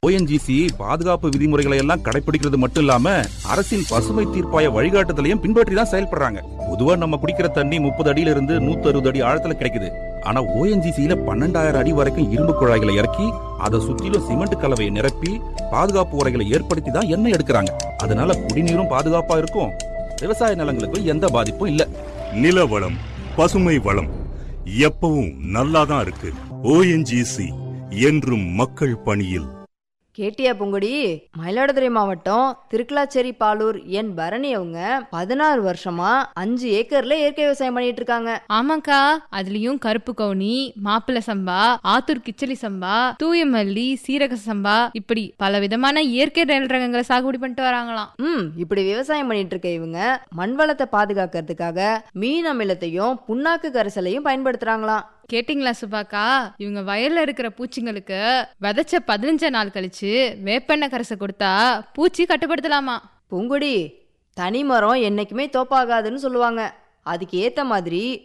ONGC பாதுகாப்பு விதிமுறைகளை எல்லாம் கடைபிடிக்கிறது மட்டும் இல்லாம அரசின் பசுமை தீர்ப்பாய வழிகாட்டுதலையும் பின்பற்றி தான் செயல்படுறாங்க பொதுவா நம்ம குடிக்கிற தண்ணி முப்பது அடியில இருந்து நூத்தி அறுபது அடி ஆழத்துல கிடைக்குது ஆனா ஓஎன்ஜிசியில பன்னெண்டாயிரம் அடி வரைக்கும் இரும்பு குழாய்களை இறக்கி அதை சுத்திலும் சிமெண்ட் கலவையை நிரப்பி பாதுகாப்பு உரைகளை ஏற்படுத்தி தான் எண்ணெய் எடுக்கிறாங்க அதனால குடிநீரும் பாதுகாப்பா இருக்கும் விவசாய நிலங்களுக்கும் எந்த பாதிப்பும் இல்ல நில வளம் பசுமை வளம் எப்பவும் நல்லாதான் இருக்கு ஓஎன்ஜிசி என்றும் மக்கள் பணியில் கேட்டியா பொங்குடி மயிலாடுதுறை மாவட்டம் திருக்கலாச்சேரி பாலூர் என் பரணி அவங்க பதினாறு வருஷமா அஞ்சு ஏக்கர்ல இயற்கை விவசாயம் பண்ணிட்டு இருக்காங்க ஆமாக்கா அதுலயும் கருப்பு கவுனி மாப்பிள சம்பா ஆத்தூர் கிச்சலி சம்பா தூயமல்லி சீரக சம்பா இப்படி பல விதமான இயற்கை நெல் ரகங்களை சாகுபடி பண்ணிட்டு வராங்களாம் ம் இப்படி விவசாயம் பண்ணிட்டு இருக்க இவங்க மண் வளத்தை பாதுகாக்கிறதுக்காக மீன் அமிலத்தையும் புண்ணாக்கு கரைசலையும் பயன்படுத்துறாங்களாம் கேட்டிங்களா சுபாக்கா இவங்க வயல்ல இருக்கிற பூச்சிங்களுக்கு விதைச்ச பதினஞ்சு நாள் கழிச்சு வேப்பெண்ணெய் கரைசல் கொடுத்தா பூச்சி கட்டுப்படுத்தலாமா பூங்குடி தனி மரம் என்னைக்குமே தோப்பாகாதுன்னு சொல்லுவாங்க அதுக்கு ஏத்த மாதிரி